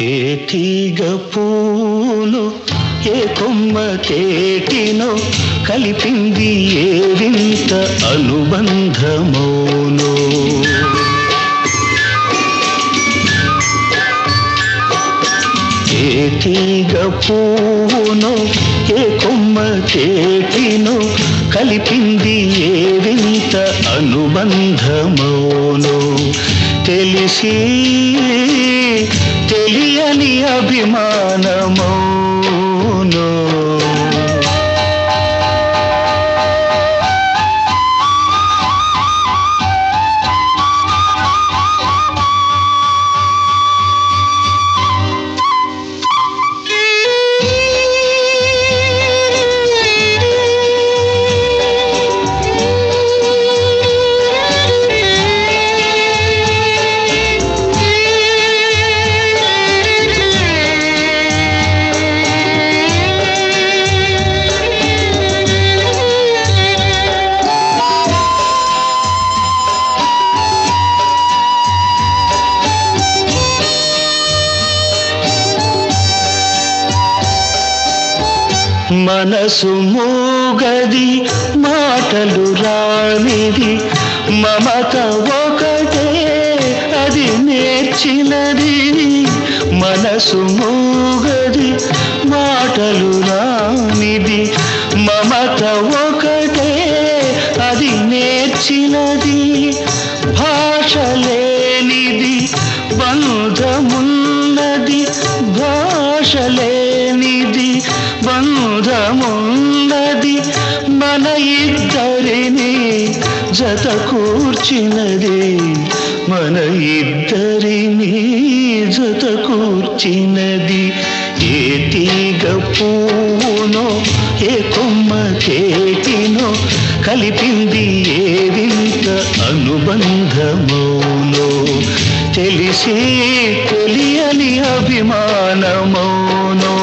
ఏ తీగ పూను ఏ కొమ్మ తేటినో కలిపింది ఏ వింత అనుబంధమౌనో ఏ తీగ పూను ఏ కొమ్మ తేటినో కలిపింది ఏ వింత అనుబంధమౌనో తెలిసి తెలియని అభిమానమౌనో మనసు మూగది మాటలు రానిది మమత ఒకటే అది నేర్చినది మనసు మూగది మాటలు రానిది మమత ఒకటే అది నేర్చినది భాష లేనిది బంధమున్నది భాష లేనిది బంధమున్నది మన ఇద్దరిని జత కూర్చినది మన ఇద్దరిని జత కూర్చినది ఏ తీగ పూనో ఏ కొమ్మ తేటినో కలిపింది ఏ వింత అనుబంధమౌనో తెలిసి తెలియని అభిమానమౌనో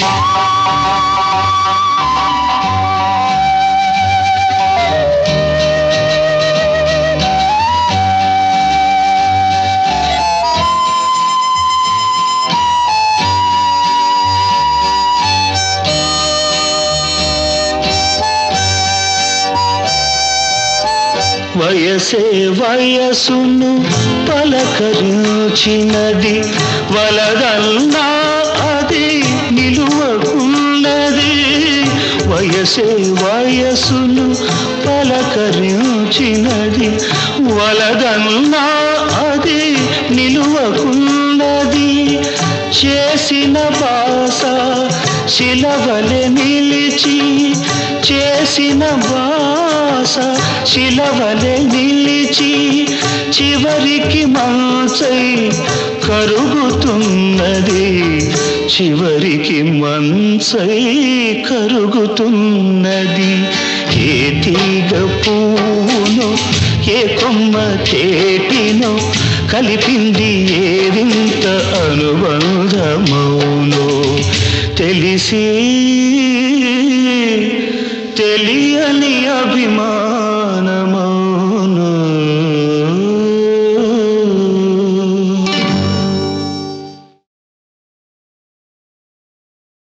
వయసే వయసును పలకరించినది వలదన్నా అది నిలువకున్నది వయసే వయసును పలకరించినది వలదన్నా అది నిలువకున్నది చేసిన బాస శిలవలె నిలిచి చేసిన బాస శిలవలె నిలిచి చివరికి మంచై కరుగుతున్నది చివరికి మంచై కరుగుతున్నది ఏ తీగ పూను ఏ కొమ్మ తేటినో కలిపింది ఏ వింత అనుబంధమౌనో తెలిసి తెలియని అభిమానం